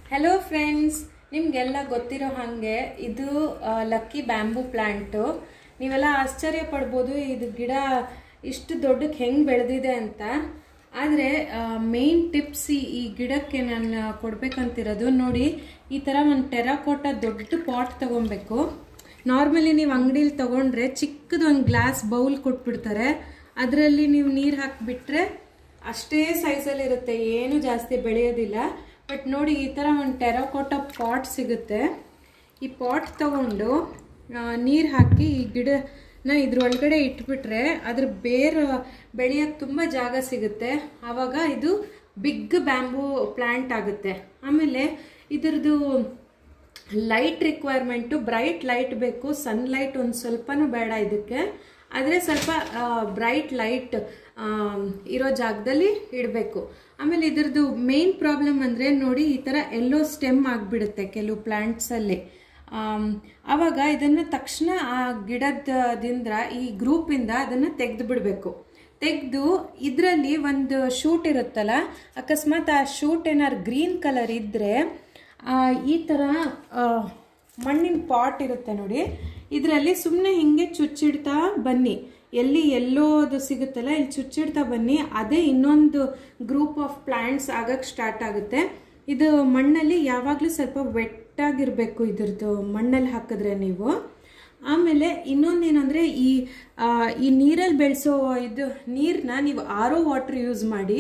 hello friends ನಿಮಗೆಲ್ಲ ಗೊತ್ತಿರೋ ಹಾಗೆ ಇದು ಲಕ್ಕಿ ಬ್ಯಾಂಬೂ ಪ್ಲ್ಯಾಂಟು ನೀವೆಲ್ಲ ಆಶ್ಚರ್ಯ ಪಡ್ಬೋದು ಇದು ಗಿಡ ಇಷ್ಟು ದೊಡ್ಡಕ್ಕೆ ಹೆಂಗೆ ಬೆಳೆದಿದೆ ಅಂತ ಆದರೆ ಮೇನ್ ಟಿಪ್ಸ್ ಈ ಗಿಡಕ್ಕೆ ನಾನು ಕೊಡ್ಬೇಕಂತಿರೋದು ನೋಡಿ ಈ ಥರ ಒಂದು ಟೆರಾಕೋಟ ದೊಡ್ಡ ಪಾಟ್ ತೊಗೊಬೇಕು ನಾರ್ಮಲಿ ನೀವು ಅಂಗಡೀಲಿ ತೊಗೊಂಡ್ರೆ ಚಿಕ್ಕದು ಒಂದು ಗ್ಲಾಸ್ ಬೌಲ್ ಕೊಟ್ಬಿಡ್ತಾರೆ ಅದರಲ್ಲಿ ನೀವು ನೀರು ಹಾಕಿಬಿಟ್ರೆ ಅಷ್ಟೇ ಸೈಜಲ್ಲಿ ಇರುತ್ತೆ ಏನು ಜಾಸ್ತಿ ಬೆಳೆಯೋದಿಲ್ಲ ಬಟ್ ನೋಡಿ ಈ ಥರ ಒಂದು ಟೆರಾಕೋಟ ಪಾಟ್ ಸಿಗುತ್ತೆ ಈ ಪಾಟ್ ತಗೊಂಡು ನೀರು ಹಾಕಿ ಈ ಗಿಡನ ಇದ್ರೊಳಗಡೆ ಇಟ್ಬಿಟ್ರೆ ಅದ್ರ ಬೇರು ಬೆಳೆಯೋಕ್ಕೆ ತುಂಬ ಜಾಗ ಸಿಗುತ್ತೆ ಆವಾಗ ಇದು ಬಿಗ್ ಬ್ಯಾಂಬೂ ಪ್ಲ್ಯಾಂಟ್ ಆಗುತ್ತೆ ಆಮೇಲೆ ಇದ್ರದ್ದು ಲೈಟ್ ರಿಕ್ವೈರ್ಮೆಂಟು ಬ್ರೈಟ್ ಲೈಟ್ ಬೇಕು ಸನ್ಲೈಟ್ ಒಂದು ಸ್ವಲ್ಪನೂ ಬೇಡ ಇದಕ್ಕೆ ಆದರೆ ಸ್ವಲ್ಪ ಬ್ರೈಟ್ ಲೈಟ್ ಇರೋ ಜಾಗದಲ್ಲಿ ಇಡಬೇಕು ಆಮೇಲೆ ಇದ್ರದ್ದು ಮೇನ್ ಪ್ರಾಬ್ಲಮ್ ಅಂದರೆ ನೋಡಿ ಈ ಥರ ಎಲ್ಲೋ ಸ್ಟೆಮ್ ಆಗಿಬಿಡುತ್ತೆ ಕೆಲವು ಪ್ಲ್ಯಾಂಟ್ಸಲ್ಲಿ ಆವಾಗ ಇದನ್ನು ತಕ್ಷಣ ಆ ಗಿಡದಿಂದ ಈ ಗ್ರೂಪಿಂದ ಅದನ್ನು ತೆಗೆದು ಬಿಡಬೇಕು ತೆಗೆದು ಇದರಲ್ಲಿ ಒಂದು ಶೂಟ್ ಇರುತ್ತಲ್ಲ ಅಕಸ್ಮಾತ್ ಆ ಶೂಟ್ ಏನಾರು ಗ್ರೀನ್ ಕಲರ್ ಇದ್ದರೆ ಈ ಥರ ಮಣ್ಣಿನ ಪಾಟ್ ಇರುತ್ತೆ ನೋಡಿ ಇದರಲ್ಲಿ ಸುಮ್ಮನೆ ಹಿಂಗೆ ಚುಚ್ಚಿಡ್ತಾ ಬನ್ನಿ ಎಲ್ಲಿ ಎಲ್ಲೋದು ಸಿಗುತ್ತಲ್ಲ ಇಲ್ಲಿ ಚುಚ್ಚಿಡ್ತಾ ಬನ್ನಿ ಅದೇ ಇನ್ನೊಂದು ಗ್ರೂಪ್ ಆಫ್ ಪ್ಲ್ಯಾಂಟ್ಸ್ ಆಗಕ್ಕೆ ಸ್ಟಾರ್ಟ್ ಆಗುತ್ತೆ ಇದು ಮಣ್ಣಲ್ಲಿ ಯಾವಾಗಲೂ ಸ್ವಲ್ಪ ವೆಟ್ಟಾಗಿರಬೇಕು ಇದ್ರದ್ದು ಮಣ್ಣಲ್ಲಿ ಹಾಕಿದ್ರೆ ನೀವು ಆಮೇಲೆ ಇನ್ನೊಂದೇನೆಂದರೆ ಈ ಈ ನೀರಲ್ಲಿ ಬೆಳೆಸೋ ಇದು ನೀರನ್ನ ನೀವು ಆರೋ ವಾಟ್ರ್ ಯೂಸ್ ಮಾಡಿ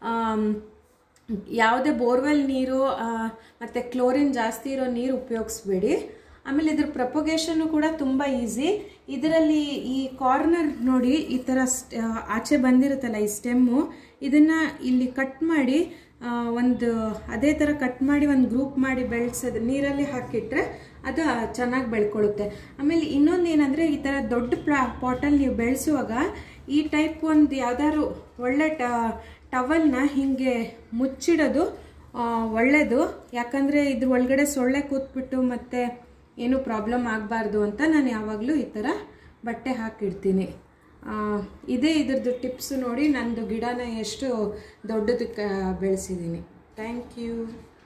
ಯಾವುದೇ ಬೋರ್ವೆಲ್ ನೀರು ಮತ್ತು ಕ್ಲೋರಿನ್ ಜಾಸ್ತಿ ಇರೋ ನೀರು ಉಪಯೋಗಿಸ್ಬೇಡಿ ಆಮೇಲೆ ಇದ್ರ ಪ್ರಪೊಗೇಷನ್ನು ಕೂಡ ತುಂಬ ಈಸಿ ಇದರಲ್ಲಿ ಈ ಕಾರ್ನರ್ ನೋಡಿ ಈ ಥರ ಆಚೆ ಬಂದಿರುತ್ತಲ್ಲ ಈ ಸ್ಟೆಮ್ಮು ಇದನ್ನು ಇಲ್ಲಿ ಕಟ್ ಮಾಡಿ ಒಂದು ಅದೇ ಥರ ಕಟ್ ಮಾಡಿ ಒಂದು ಗ್ರೂಪ್ ಮಾಡಿ ಬೆಳೆಸೋದು ನೀರಲ್ಲಿ ಹಾಕಿಟ್ರೆ ಅದು ಚೆನ್ನಾಗಿ ಬೆಳ್ಕೊಳ್ಳುತ್ತೆ ಆಮೇಲೆ ಇನ್ನೊಂದು ಏನಂದರೆ ಈ ಥರ ದೊಡ್ಡ ಪ್ಲಾ ಪಾಟಲ್ಲಿ ನೀವು ಬೆಳೆಸುವಾಗ ಈ ಟೈಪ್ ಒಂದು ಯಾವ್ದಾದ್ರು ಒಳ್ಳೆ ಟವಲ್ನ ಹೀಗೆ ಮುಚ್ಚಿಡೋದು ಒಳ್ಳೆಯದು ಯಾಕಂದರೆ ಇದ್ರ ಒಳಗಡೆ ಸೊಳ್ಳೆ ಕೂತ್ಬಿಟ್ಟು ಮತ್ತು ಏನೂ ಪ್ರಾಬ್ಲಮ್ ಆಗಬಾರ್ದು ಅಂತ ನಾನು ಯಾವಾಗಲೂ ಈ ಥರ ಬಟ್ಟೆ ಹಾಕಿಡ್ತೀನಿ ಇದೇ ಇದ್ರದ್ದು ಟಿಪ್ಸು ನೋಡಿ ನಂದು ಗಿಡನ ಎಷ್ಟು ದೊಡ್ಡದಕ್ಕೆ ಬೆಳೆಸಿದ್ದೀನಿ ಥ್ಯಾಂಕ್ ಯು